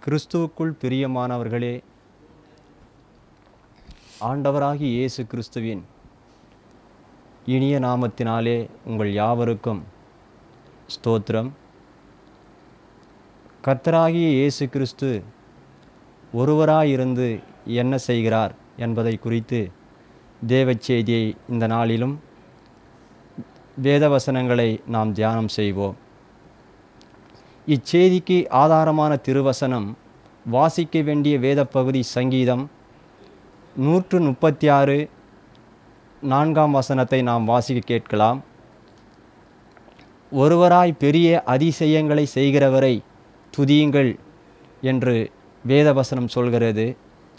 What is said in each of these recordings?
கிறிஸ்துவுக்குள் பிரியமானவர்களே ஆண்டவராகி இயேசு கிறிஸ்துவின் இனிய நாமத்தினாலே உங்கள் யாவருக்கும் ஸ்தோத்திரம் கர்த்தராகிய இயேசு கிறிஸ்து ஒருவராயிருந்து என்ன செய்கிறார் என்பதை குறித்து தேவச் செய்தியை இந்த நாளிலும் வேதவசனங்களை நாம் தியானம் செய்வோம் இச்செய்திக்கு ஆதாரமான திருவசனம் வாசிக்க வேண்டிய வேதப்பகுதி சங்கீதம் நூற்று முப்பத்தி ஆறு நான்காம் வசனத்தை நாம் வாசிக்க கேட்கலாம் ஒருவராய் பெரிய அதிசயங்களை செய்கிறவரை துதியுங்கள் என்று வேதவசனம் சொல்கிறது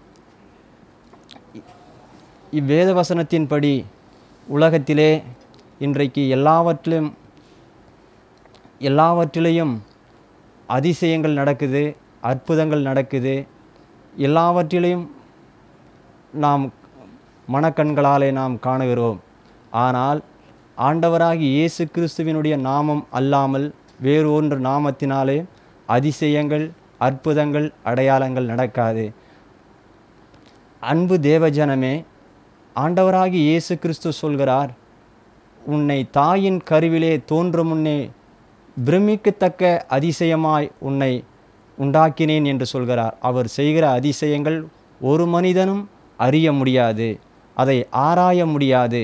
இவ்வேதவசனத்தின்படி உலகத்திலே இன்றைக்கு எல்லாவற்றிலும் எல்லாவற்றிலையும் அதிசயங்கள் நடக்குது அற்புதங்கள் நடக்குது எல்லாவற்றிலையும் நாம் மனக்கண்களாலே நாம் காணுகிறோம் ஆனால் ஆண்டவராகி இயேசு கிறிஸ்துவினுடைய நாமம் அல்லாமல் வேறு ஒன்று நாமத்தினாலே அதிசயங்கள் அற்புதங்கள் அடையாளங்கள் நடக்காது அன்பு தேவஜனமே ஆண்டவராகி இயேசு கிறிஸ்து சொல்கிறார் உன்னை தாயின் கருவிலே தோன்றும் முன்னே பிரமிக்கத்தக்க அதிசயமாய் உன்னை உண்டாக்கினேன் என்று சொல்கிறார் அவர் செய்கிற அதிசயங்கள் ஒரு மனிதனும் அறிய முடியாது அதை ஆராய முடியாது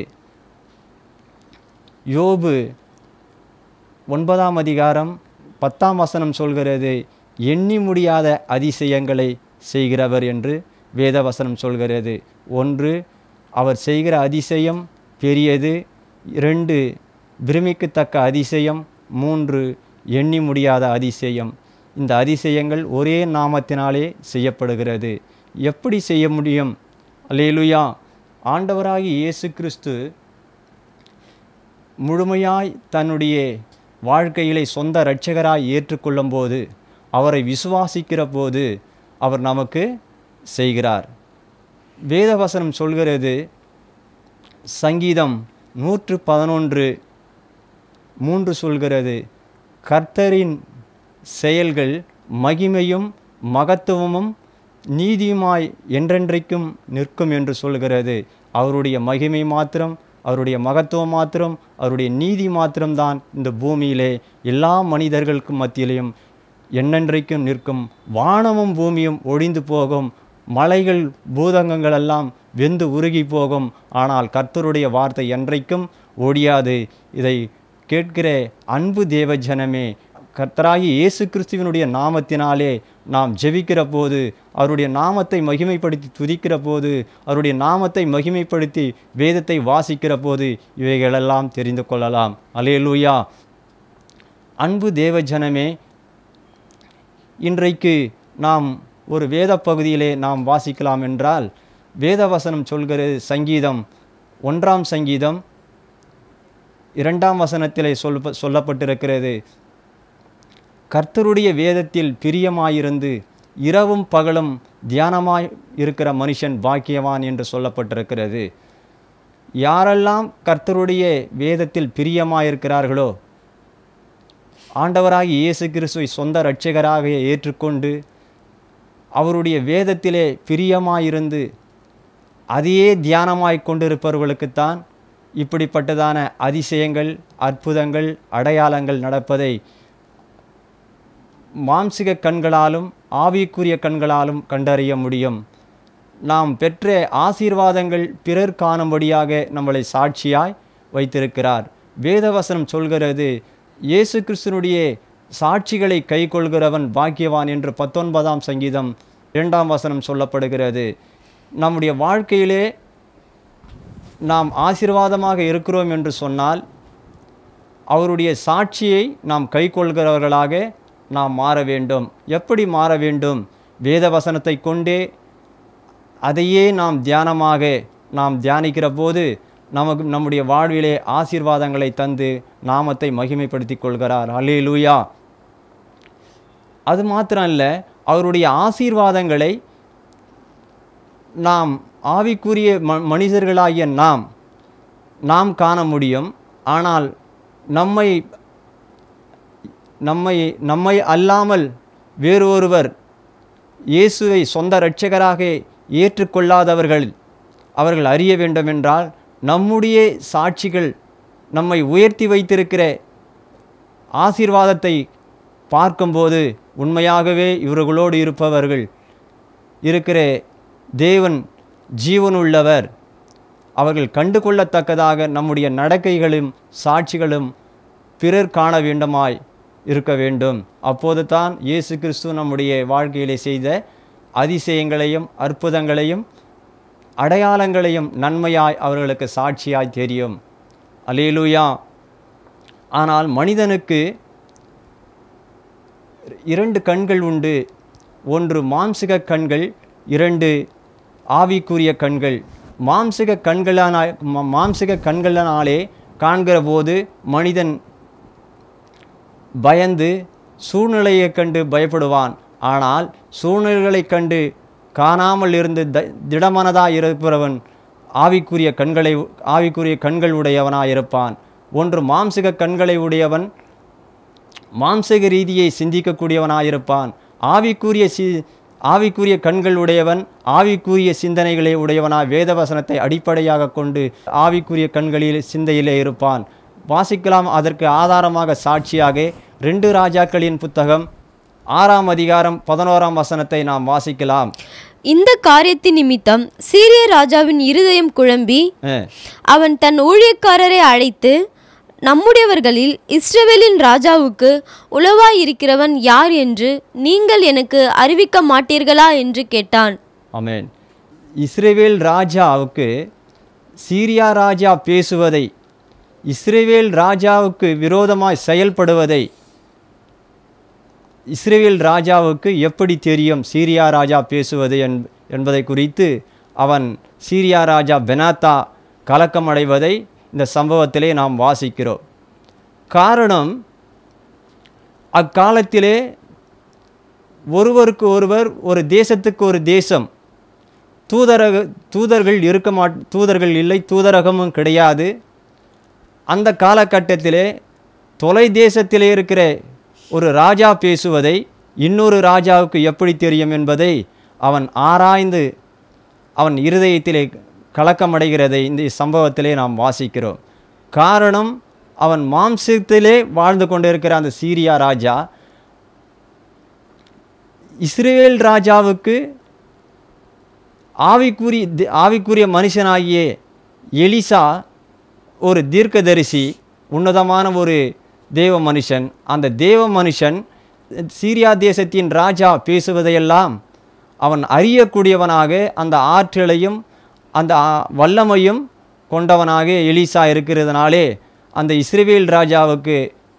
யோபு ஒன்பதாம் அதிகாரம் பத்தாம் வசனம் சொல்கிறது எண்ணி முடியாத அதிசயங்களை செய்கிறவர் என்று வேதவசனம் சொல்கிறது ஒன்று அவர் செய்கிற அதிசயம் பெரியது இரண்டு பிரமிக்கத்தக்க அதிசயம் மூன்று எண்ணி முடியாத அதிசயம் இந்த அதிசயங்கள் ஒரே நாமத்தினாலே செய்யப்படுகிறது எப்படி செய்ய முடியும் அல்லேலுயா ஆண்டவராகி இயேசு கிறிஸ்து முழுமையாய் தன்னுடைய வாழ்க்கையிலே சொந்த இரட்சகராய் ஏற்றுக்கொள்ளும் போது அவரை விசுவாசிக்கிற போது அவர் நமக்கு செய்கிறார் வேதவசனம் சொல்கிறது சங்கீதம் நூற்று பதினொன்று மூன்று சொல்கிறது கர்த்தரின் செயல்கள் மகிமையும் மகத்துவமும் நீதியுமாய் என்றென்றைக்கும் நிற்கும் என்று சொல்கிறது அவருடைய மகிமை மாத்திரம் அவருடைய மகத்துவம் மாத்திரம் அவருடைய நீதி மாத்திரம்தான் இந்த பூமியிலே எல்லா மனிதர்களுக்கும் மத்தியிலையும் என்னென்றைக்கும் நிற்கும் வானமும் பூமியும் ஒழிந்து போகும் மலைகள் பூதங்கங்கள் எல்லாம் வெந்து உருகி போகும் ஆனால் கர்த்தருடைய வார்த்தை என்றைக்கும் ஒழியாது இதை கேட்கிற அன்பு தேவ ஜனமே கர்த்தராகி இயேசு கிறிஸ்துவினுடைய நாமத்தினாலே நாம் ஜெபிக்கிற போது அவருடைய நாமத்தை மகிமைப்படுத்தி துதிக்கிற போது அவருடைய நாமத்தை மகிமைப்படுத்தி வேதத்தை வாசிக்கிற போது இவைகளெல்லாம் தெரிந்து கொள்ளலாம் அலேலூயா அன்பு தேவ ஜனமே இன்றைக்கு நாம் ஒரு வேத பகுதியிலே நாம் வாசிக்கலாம் என்றால் வேதவசனம் சொல்கிறது சங்கீதம் ஒன்றாம் சங்கீதம் இரண்டாம் வசனத்திலே சொல் சொல்லப்பட்டிருக்கிறது கர்த்தருடைய வேதத்தில் பிரியமாயிருந்து இரவும் பகலும் தியானமாய் இருக்கிற மனுஷன் பாக்கியவான் என்று சொல்லப்பட்டிருக்கிறது யாரெல்லாம் கர்த்தருடைய வேதத்தில் பிரியமாயிருக்கிறார்களோ ஆண்டவராகி இயேசு கிறிஸ்துவை சொந்த இரட்சகராக ஏற்றுக்கொண்டு அவருடைய வேதத்திலே பிரியமாயிருந்து அதையே தியானமாய் கொண்டிருப்பவர்களுக்குத்தான் இப்படிப்பட்டதான அதிசயங்கள் அற்புதங்கள் அடையாளங்கள் நடப்பதை மாம்சிக கண்களாலும் ஆவிக்குரிய கண்களாலும் கண்டறிய முடியும் நாம் பெற்ற ஆசீர்வாதங்கள் பிறர் காணும்படியாக நம்மளை சாட்சியாய் வைத்திருக்கிறார் வேதவசனம் சொல்கிறது இயேசு கிறிஸ்தனுடைய சாட்சிகளை கை கொள்கிறவன் பாக்கியவான் என்று பத்தொன்பதாம் சங்கீதம் இரண்டாம் வசனம் சொல்லப்படுகிறது நம்முடைய வாழ்க்கையிலே நாம் ஆசீர்வாதமாக இருக்கிறோம் என்று சொன்னால் அவருடைய சாட்சியை நாம் கை கொள்கிறவர்களாக நாம் மாற வேண்டும் எப்படி மாற வேண்டும் வேத வசனத்தை கொண்டே அதையே நாம் தியானமாக நாம் தியானிக்கிற போது நமக்கு நம்முடைய வாழ்விலே ஆசீர்வாதங்களை தந்து நாமத்தை மகிமைப்படுத்தி கொள்கிறார் அலே லூயா அது மாத்திரம் இல்லை அவருடைய ஆசீர்வாதங்களை நாம் ஆவிக்குரிய ம மனிதர்களாகிய நாம் நாம் காண முடியும் ஆனால் நம்மை நம்மை நம்மை அல்லாமல் வேறு ஒருவர் இயேசுவை சொந்த இரட்சகராக ஏற்றுக்கொள்ளாதவர்கள் அவர்கள் அறிய வேண்டுமென்றால் நம்முடைய சாட்சிகள் நம்மை உயர்த்தி வைத்திருக்கிற ஆசீர்வாதத்தை பார்க்கும்போது உண்மையாகவே இவர்களோடு இருப்பவர்கள் இருக்கிற தேவன் ஜீவனுள்ளவர் அவர்கள் கண்டு கொள்ளத்தக்கதாக நம்முடைய நடக்கைகளும் சாட்சிகளும் பிறர் காண வேண்டுமாய் இருக்க வேண்டும் அப்போது தான் இயேசு கிறிஸ்து நம்முடைய வாழ்க்கையிலே செய்த அதிசயங்களையும் அற்புதங்களையும் அடையாளங்களையும் நன்மையாய் அவர்களுக்கு சாட்சியாய் தெரியும் அலேலுயா ஆனால் மனிதனுக்கு இரண்டு கண்கள் உண்டு ஒன்று மாம்சிக கண்கள் இரண்டு ஆவிக்குரிய கண்கள் மாம்சிக கண்களான மா- மாம்சிக கண்களினாலே காண்கிற போது மனிதன் பயந்து சூழ்நிலையைக் கண்டு பயப்படுவான் ஆனால் சூழ்நிலைகளைக் கண்டு காணாமல் இருந்து த திடமனதாய் இருப்பவன் ஆவிக்குரிய கண்களை ஆவிக்குரிய கண்கள் உடையவனாய் இருப்பான் ஒன்று மாம்சிக கண்களை உடையவன் மாம்சக ரீதியை சிந்திக்கக்கூடியவனாயிருப்பான் ஆவிக்குரிய சி ஆவிக்குரிய கண்கள் உடையவன் ஆவிக்குரிய சிந்தனைகளை உடையவனாய் வேதவசனத்தை அடிப்படையாக கொண்டு ஆவிக்குரிய கண்களில் சிந்தையிலே இருப்பான் வாசிக்கலாம் அதற்கு ஆதாரமாக சாட்சியாக ரெண்டு ராஜாக்களின் புத்தகம் ஆறாம் அதிகாரம் பதினோராம் வசனத்தை நாம் வாசிக்கலாம் இந்த காரியத்தின் நிமித்தம் சீரிய ராஜாவின் இருதயம் குழம்பி அஹ், அவன் தன் ஊழியக்காரரை அழைத்து நம்முடையவர்களில் இஸ்ரவேலின் ராஜாவுக்கு உளவாயிருக்கிறவன் யார் என்று நீங்கள் எனக்கு அறிவிக்க மாட்டீர்களா என்று கேட்டான் ஆமென் இஸ்ரேவேல் ராஜாவுக்கு சீரியா ராஜா பேசுவதை இஸ்ரேவேல் ராஜாவுக்கு விரோதமாய் செயல்படுவதை இஸ்ரேவேல் ராஜாவுக்கு எப்படி தெரியும் சீரியா ராஜா பேசுவது என் என்பதை குறித்து அவன் சீரியா ராஜா பெனாத்தா கலக்கமடைவதை இந்த சம்பவத்திலே நாம் வாசிக்கிறோம் காரணம் அக்காலத்திலே ஒருவருக்கு ஒருவர் ஒரு தேசத்துக்கு ஒரு தேசம் தூதரக தூதர்கள் இருக்க மாட் தூதர்கள் இல்லை தூதரகமும் கிடையாது அந்த காலகட்டத்திலே தொலை தேசத்திலே இருக்கிற ஒரு ராஜா பேசுவதை இன்னொரு ராஜாவுக்கு எப்படி தெரியும் என்பதை அவன் ஆராய்ந்து அவன் இருதயத்திலே கலக்கமடைகிறதை இந்த சம்பவத்திலே நாம் வாசிக்கிறோம் காரணம் அவன் மாம்சத்திலே வாழ்ந்து கொண்டிருக்கிற அந்த சீரியா ராஜா இஸ்ரேல் ராஜாவுக்கு ஆவிக்குரிய தி- ஆவிக்குரிய மனுஷனாகிய எலிசா ஒரு தீர்க்கதரிசி உன்னதமான ஒரு தேவ மனுஷன் அந்த தேவ மனுஷன் சீரியா தேசத்தின் ராஜா பேசுவதையெல்லாம் அவன் அறியக்கூடியவனாக அந்த ஆற்றலையும் அந்த ஆ- வல்லமையும் கொண்டவனாக எலிசா இருக்கிறதுனாலே அந்த இஸ்ரவேல் ராஜாவுக்கு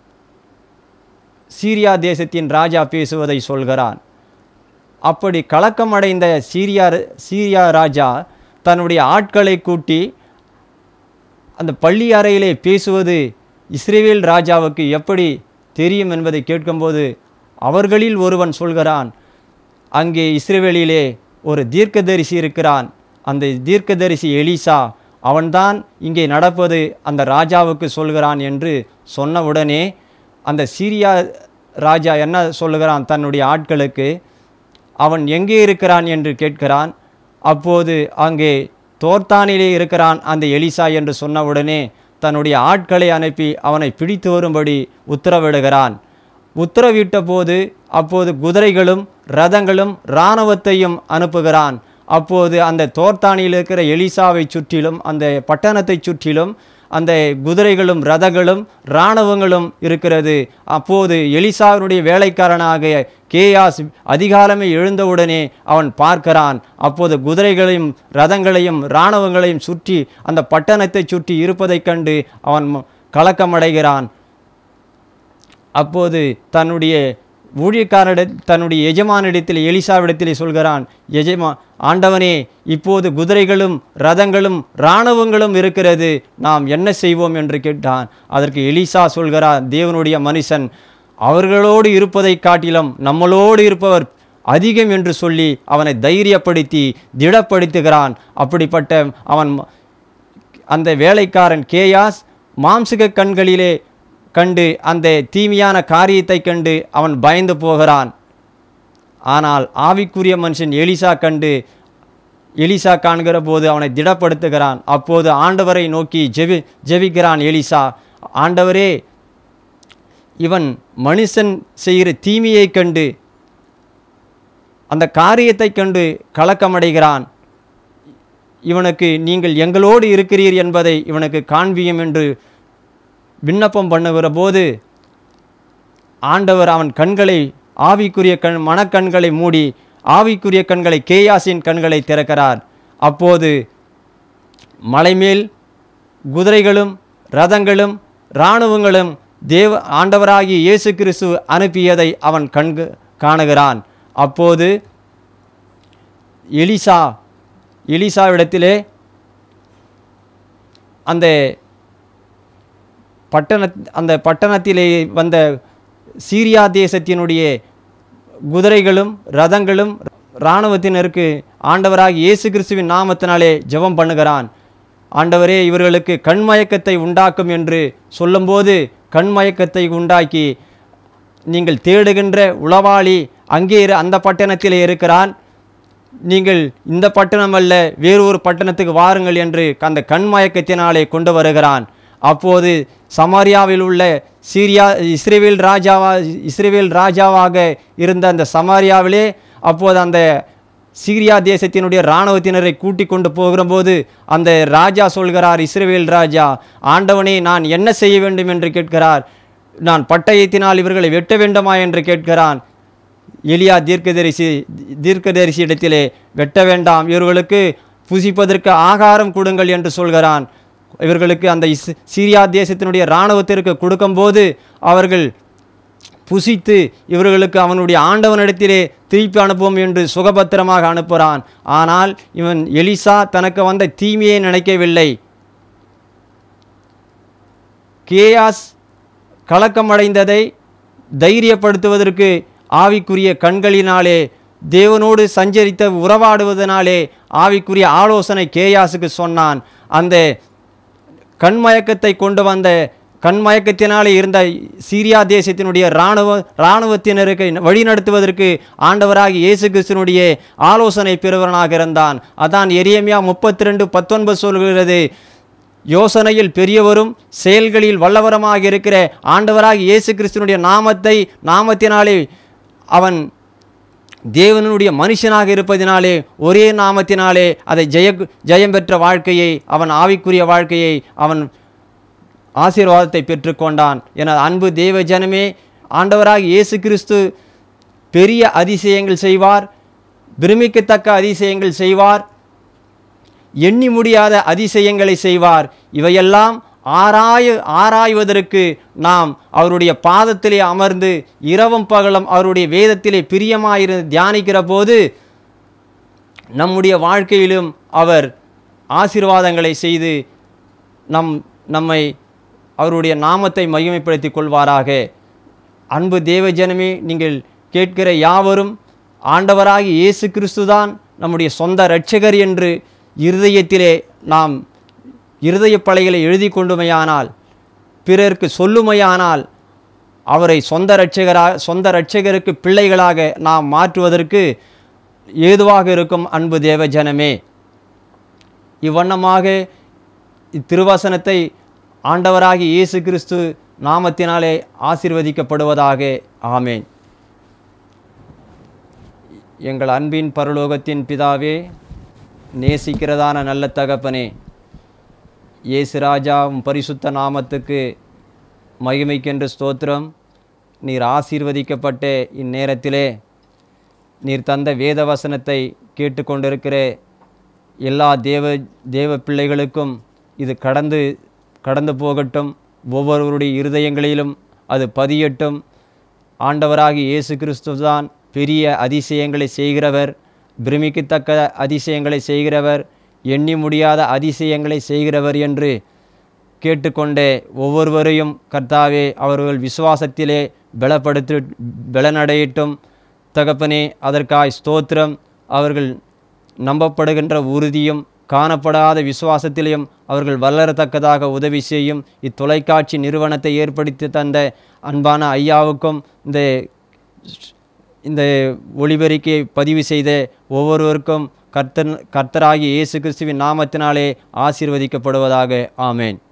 சீரியா தேசத்தின் ராஜா பேசுவதை சொல்கிறான் அப்படி கலக்கமடைந்த சீரியா சீரியா ராஜா தன்னுடைய ஆட்களை கூட்டி அந்த பள்ளி அறையிலே பேசுவது இஸ்ரேவேல் ராஜாவுக்கு எப்படி தெரியும் என்பதை கேட்கும்போது அவர்களில் ஒருவன் சொல்கிறான் அங்கே இஸ்ரேவேலிலே ஒரு தீர்க்கதரிசி இருக்கிறான் அந்த தீர்க்கதரிசி எலிசா அவன்தான் இங்கே நடப்பது அந்த ராஜாவுக்கு சொல்கிறான் என்று சொன்னவுடனே அந்த சீரியா ராஜா என்ன சொல்லுகிறான் தன்னுடைய ஆட்களுக்கு அவன் எங்கே இருக்கிறான் என்று கேட்கிறான் அப்போது அங்கே தோர்த்தானிலே இருக்கிறான் அந்த எலிசா என்று சொன்னவுடனே தன்னுடைய ஆட்களை அனுப்பி அவனை பிடித்து வரும்படி உத்தரவிடுகிறான் உத்தரவிட்ட போது அப்போது குதிரைகளும் ரதங்களும் இராணுவத்தையும் அனுப்புகிறான் அப்போது அந்த தோர்த்தானியில் இருக்கிற எலிசாவை சுற்றிலும் அந்த பட்டணத்தை சுற்றிலும் அந்த குதிரைகளும் ரதங்களும் இராணுவங்களும் இருக்கிறது அப்போது எலிசாவினுடைய வேலைக்காரனாக கேயாஸ் அதிகாலமே எழுந்தவுடனே அவன் பார்க்கிறான் அப்போது குதிரைகளையும் ரதங்களையும் இராணுவங்களையும் சுற்றி அந்த பட்டணத்தை சுற்றி இருப்பதைக் கண்டு அவன் ம- கலக்கமடைகிறான் அப்போது தன்னுடைய ஊழியக்காரிட தன்னுடைய எஜமானிடத்தில் எலிசாவிடத்தில் சொல்கிறான் எஜமா ஆண்டவனே இப்போது குதிரைகளும் ரதங்களும் இராணுவங்களும் இருக்கிறது நாம் என்ன செய்வோம் என்று கேட்டான் அதற்கு எலிசா சொல்கிறார் தேவனுடைய மனுஷன் அவர்களோடு இருப்பதைக் காட்டிலும் நம்மளோடு இருப்பவர் அதிகம் என்று சொல்லி அவனை தைரியப்படுத்தி திடப்படுத்துகிறான் அப்படிப்பட்ட அவன் அந்த வேலைக்காரன் கேயாஸ் மாம்சிக கண்களிலே கண்டு அந்த தீமையான காரியத்தை கண்டு அவன் பயந்து போகிறான் ஆனால் ஆவிக்குரிய மனுஷன் எலிசா கண்டு எலிசா காண்கிற போது அவனை திடப்படுத்துகிறான் அப்போது ஆண்டவரை நோக்கி ஜெபி ஜெபிக்கிறான் எலிசா ஆண்டவரே இவன் மனுஷன் செய்கிற தீமையைக் கண்டு அந்த காரியத்தைக் கண்டு கலக்கமடைகிறான் இவனுக்கு நீங்கள் எங்களோடு இருக்கிறீர் என்பதை இவனுக்கு காண்பியும் என்று விண்ணப்பம் பண்ணுகிற போது ஆண்டவர் அவன் கண்களை ஆவிக்குரிய கண் மனக்கண்களை மூடி ஆவிக்குரிய கண்களை கேயாசின் கண்களை திறக்கிறார் அப்போது மலைமேல் குதிரைகளும் ரதங்களும் இராணுவங்களும் தேவ ஆண்டவராகிய இயேசு கிறிஸ்து அனுப்பியதை அவன் கண்கு காணுகிறான் அப்போது எலிசா எலிசாவிடத்திலே அந்த பட்டண அந்த பட்டணத்திலே வந்த சீரியா தேசத்தினுடைய குதிரைகளும் ரதங்களும் இராணுவத்தினருக்கு ஆண்டவராக இயேசு கிறிஸ்துவின் நாமத்தினாலே ஜெபம் பண்ணுகிறான் ஆண்டவரே இவர்களுக்கு கண்மயக்கத்தை உண்டாக்கும் என்று சொல்லும்போது கண்மயக்கத்தை உண்டாக்கி நீங்கள் தேடுகின்ற உளவாளி அங்கே இரு- அந்த பட்டணத்திலே இருக்கிறான் நீங்கள் இந்த பட்டணம் அல்ல வேறு ஒரு பட்டணத்துக்கு வாருங்கள் என்று அந்த கண்மயக்கத்தினாலே கொண்டு வருகிறான் அப்போது சமாரியாவில் உள்ள சீரியா இஸ்ரேவேல் ராஜாவா இஸ்ரேவேல் ராஜாவாக இருந்த அந்த சமாரியாவிலே அப்போது அந்த சீரியா தேசத்தினுடைய இராணுவத்தினரை கூட்டிக் கொண்டு போகிறபோது அந்த ராஜா சொல்கிறார் இஸ்ரேவேல் ராஜா ஆண்டவனே நான் என்ன செய்ய வேண்டும் என்று கேட்கிறார் நான் பட்டயத்தினால் இவர்களை வெட்ட வேண்டுமா என்று கேட்கிறான் எலியா தீர்க்கதரிசி தீர்க்கதரிசி இடத்திலே வெட்ட வேண்டாம் இவர்களுக்கு புசிப்பதற்கு ஆகாரம் கொடுங்கள் என்று சொல்கிறான் இவர்களுக்கு அந்த இஸ் சீரியா தேசத்தினுடைய இராணுவத்திற்கு கொடுக்கும்போது அவர்கள் புசித்து இவர்களுக்கு அவனுடைய ஆண்டவனிடத்திலே திருப்பி அனுப்புவோம் என்று சுகபத்திரமாக அனுப்புகிறான் ஆனால் இவன் எலிசா தனக்கு வந்த தீமையை நினைக்கவில்லை கேயாஸ் கலக்கமடைந்ததை தைரியப்படுத்துவதற்கு ஆவிக்குரிய கண்களினாலே தேவனோடு சஞ்சரித்த உறவாடுவதனாலே ஆவிக்குரிய ஆலோசனை கேயாசுக்கு சொன்னான் அந்த கண்மயக்கத்தை கொண்டு வந்த கண்மயக்கத்தினாலே இருந்த சீரியா தேசத்தினுடைய இராணுவ இராணுவத்தினருக்கு வழிநடத்துவதற்கு ஆண்டவராகி இயேசு கிறிஸ்துனுடைய ஆலோசனை பெறுவனாக இருந்தான் அதான் எரியமியா முப்பத்தி ரெண்டு பத்தொன்பது சொல்கிறது யோசனையில் பெரியவரும் செயல்களில் வல்லவரமாக இருக்கிற ஆண்டவராக இயேசு கிறிஸ்துனுடைய நாமத்தை நாமத்தினாலே அவன் தேவனுடைய மனுஷனாக இருப்பதினாலே ஒரே நாமத்தினாலே அதை ஜெய ஜெயம் பெற்ற வாழ்க்கையை அவன் ஆவிக்குரிய வாழ்க்கையை அவன் ஆசீர்வாதத்தை பெற்றுக்கொண்டான் என அன்பு தேவ ஜனமே ஆண்டவராக இயேசு கிறிஸ்து பெரிய அதிசயங்கள் செய்வார் பிரமிக்கத்தக்க அதிசயங்கள் செய்வார் எண்ணி முடியாத அதிசயங்களை செய்வார் இவையெல்லாம் ஆராய ஆராய்வதற்கு நாம் அவருடைய பாதத்திலே அமர்ந்து இரவும் பகலும் அவருடைய வேதத்திலே பிரியமாயிருந்து தியானிக்கிற போது நம்முடைய வாழ்க்கையிலும் அவர் ஆசீர்வாதங்களை செய்து நம் நம்மை அவருடைய நாமத்தை மகிமைப்படுத்திக் கொள்வாராக அன்பு தேவஜனமே நீங்கள் கேட்கிற யாவரும் ஆண்டவராகி இயேசு கிறிஸ்துதான் நம்முடைய சொந்த இரட்சகர் என்று இருதயத்திலே நாம் இருதய பலைகளை எழுதி கொண்டுமையானால் பிறருக்கு சொல்லுமையானால் அவரை சொந்த இரட்சகராக சொந்த இரட்சகருக்கு பிள்ளைகளாக நாம் மாற்றுவதற்கு ஏதுவாக இருக்கும் அன்பு தேவ ஜனமே இவ்வண்ணமாக இத்திருவசனத்தை ஆண்டவராகி இயேசு கிறிஸ்து நாமத்தினாலே ஆசீர்வதிக்கப்படுவதாக ஆமேன் எங்கள் அன்பின் பரலோகத்தின் பிதாவே நேசிக்கிறதான நல்ல தகப்பனே இயேசு ராஜா உம் பரிசுத்த நாமத்துக்கு மகிமைக்கென்று ஸ்தோத்திரம் நீர் ஆசீர்வதிக்கப்பட்ட இந்நேரத்திலே நீர் தந்த வேத வசனத்தை கேட்டுக்கொண்டிருக்கிற எல்லா தேவ தேவ பிள்ளைகளுக்கும் இது கடந்து கடந்து போகட்டும் ஒவ்வொருவருடைய இருதயங்களிலும் அது பதியட்டும் ஆண்டவராகி இயேசு கிறிஸ்துதான் பெரிய அதிசயங்களை செய்கிறவர் பிரமிக்கத்தக்க அதிசயங்களை செய்கிறவர் எண்ணி முடியாத அதிசயங்களை செய்கிறவர் என்று கேட்டுக்கொண்டே ஒவ்வொருவரையும் கர்த்தாவே அவர்கள் விசுவாசத்திலே பலப்படுத்தி பலனடையட்டும் தகப்பனே அதற்காய் ஸ்தோத்திரம் அவர்கள் நம்பப்படுகின்ற உறுதியும் காணப்படாத விசுவாசத்திலையும் அவர்கள் வளரத்தக்கதாக உதவி செய்யும் இத்தொலைக்காட்சி நிறுவனத்தை ஏற்படுத்தி தந்த அன்பான ஐயாவுக்கும் இந்த இந்த ஒளிபெருக்கை பதிவு செய்த ஒவ்வொருவருக்கும் கர்த்தர் கர்த்தராகிய இயேசு கிறிஸ்துவின் நாமத்தினாலே ஆசீர்வதிக்கப்படுவதாக ஆமேன்